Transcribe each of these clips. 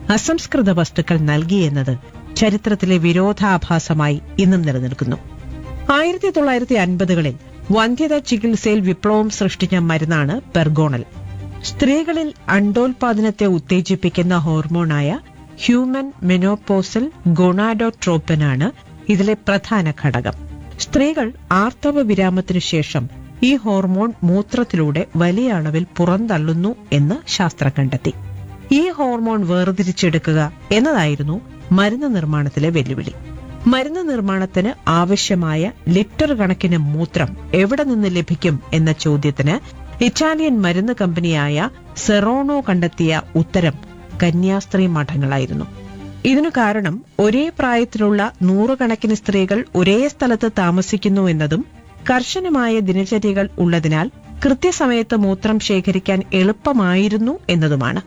അസംസ്കൃത വസ്തുക്കൾ നൽകിയെന്നത് ചരിത്രത്തിലെ വിരോധാഭാസമായി ഇന്നും നിലനിൽക്കുന്നു ആയിരത്തി തൊള്ളായിരത്തി അൻപതുകളിൽ വന്ധ്യത ചികിത്സയിൽ വിപ്ലവം സൃഷ്ടിച്ച മരുന്നാണ് പെർഗോണൽ സ്ത്രീകളിൽ അണ്ടോൽപാദനത്തെ ഉത്തേജിപ്പിക്കുന്ന ഹോർമോണായ ഹ്യൂമൻ മെനോപോസൽ ഗൊണാഡോട്രോപ്പനാണ് ഇതിലെ പ്രധാന ഘടകം സ്ത്രീകൾ ആർത്തവ വിരാമത്തിനു ശേഷം ഈ ഹോർമോൺ മൂത്രത്തിലൂടെ വലിയ അളവിൽ പുറന്തള്ളുന്നു എന്ന് ശാസ്ത്രം കണ്ടെത്തി ഈ ഹോർമോൺ വേർതിരിച്ചെടുക്കുക എന്നതായിരുന്നു മരുന്ന് നിർമ്മാണത്തിലെ വെല്ലുവിളി മരുന്ന് നിർമ്മാണത്തിന് ആവശ്യമായ ലിറ്റർ കണക്കിന് മൂത്രം എവിടെ നിന്ന് ലഭിക്കും എന്ന ചോദ്യത്തിന് ഇറ്റാലിയൻ മരുന്ന് കമ്പനിയായ സെറോണോ കണ്ടെത്തിയ ഉത്തരം കന്യാസ്ത്രീ മഠങ്ങളായിരുന്നു ഇതിനു കാരണം ഒരേ പ്രായത്തിലുള്ള നൂറുകണക്കിന് സ്ത്രീകൾ ഒരേ സ്ഥലത്ത് താമസിക്കുന്നു എന്നതും കർശനമായ ദിനചര്യകൾ ഉള്ളതിനാൽ കൃത്യസമയത്ത് മൂത്രം ശേഖരിക്കാൻ എളുപ്പമായിരുന്നു എന്നതുമാണ്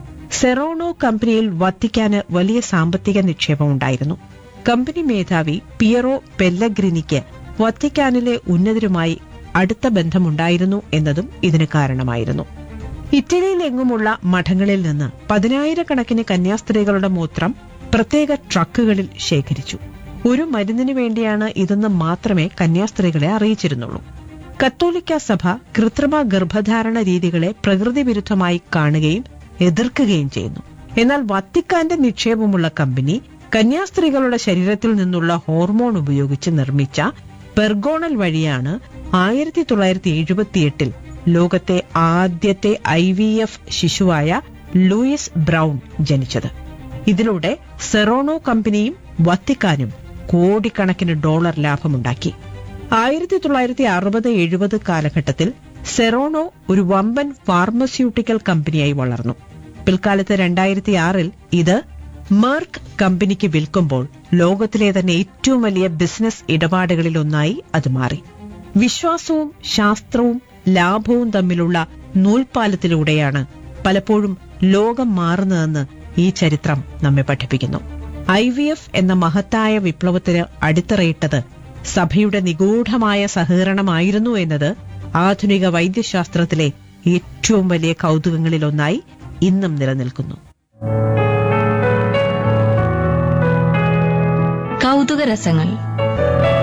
സെറോണോ കമ്പനിയിൽ വത്തിക്കാന് വലിയ സാമ്പത്തിക നിക്ഷേപമുണ്ടായിരുന്നു കമ്പനി മേധാവി പിയറോ പെല്ലഗ്രിനിക്ക് വത്തിക്കാനിലെ ഉന്നതരുമായി അടുത്ത ബന്ധമുണ്ടായിരുന്നു എന്നതും ഇതിന് കാരണമായിരുന്നു ഇറ്റലിയിലെങ്ങുമുള്ള മഠങ്ങളിൽ നിന്ന് പതിനായിരക്കണക്കിന് കന്യാസ്ത്രീകളുടെ മൂത്രം പ്രത്യേക ട്രക്കുകളിൽ ശേഖരിച്ചു ഒരു മരുന്നിനു വേണ്ടിയാണ് ഇതെന്ന് മാത്രമേ കന്യാസ്ത്രീകളെ അറിയിച്ചിരുന്നുള്ളൂ കത്തോലിക്ക സഭ കൃത്രിമ ഗർഭധാരണ രീതികളെ പ്രകൃതി വിരുദ്ധമായി കാണുകയും എതിർക്കുകയും ചെയ്യുന്നു എന്നാൽ വത്തിക്കാന്റെ നിക്ഷേപമുള്ള കമ്പനി കന്യാസ്ത്രീകളുടെ ശരീരത്തിൽ നിന്നുള്ള ഹോർമോൺ ഉപയോഗിച്ച് നിർമ്മിച്ച പെർഗോണൽ വഴിയാണ് ആയിരത്തി തൊള്ളായിരത്തി എഴുപത്തിയെട്ടിൽ ലോകത്തെ ആദ്യത്തെ ഐ വി എഫ് ശിശുവായ ലൂയിസ് ബ്രൗൺ ജനിച്ചത് ഇതിലൂടെ സെറോണോ കമ്പനിയും വത്തിക്കാനും കോടിക്കണക്കിന് ഡോളർ ലാഭമുണ്ടാക്കി ആയിരത്തി തൊള്ളായിരത്തി അറുപത് എഴുപത് കാലഘട്ടത്തിൽ സെറോണോ ഒരു വമ്പൻ ഫാർമസ്യൂട്ടിക്കൽ കമ്പനിയായി വളർന്നു പിൽക്കാലത്ത് രണ്ടായിരത്തി ആറിൽ ഇത് മെർക്ക് കമ്പനിക്ക് വിൽക്കുമ്പോൾ ലോകത്തിലെ തന്നെ ഏറ്റവും വലിയ ബിസിനസ് ഇടപാടുകളിലൊന്നായി അത് മാറി വിശ്വാസവും ശാസ്ത്രവും ലാഭവും തമ്മിലുള്ള നൂൽപാലത്തിലൂടെയാണ് പലപ്പോഴും ലോകം മാറുന്നതെന്ന് ഈ ചരിത്രം നമ്മെ പഠിപ്പിക്കുന്നു ഐ വി എഫ് എന്ന മഹത്തായ വിപ്ലവത്തിന് അടിത്തറയിട്ടത് സഭയുടെ നിഗൂഢമായ സഹകരണമായിരുന്നു എന്നത് ആധുനിക വൈദ്യശാസ്ത്രത്തിലെ ഏറ്റവും വലിയ കൗതുകങ്ങളിലൊന്നായി ഇന്നും നിലനിൽക്കുന്നു കൗതുക രസങ്ങൾ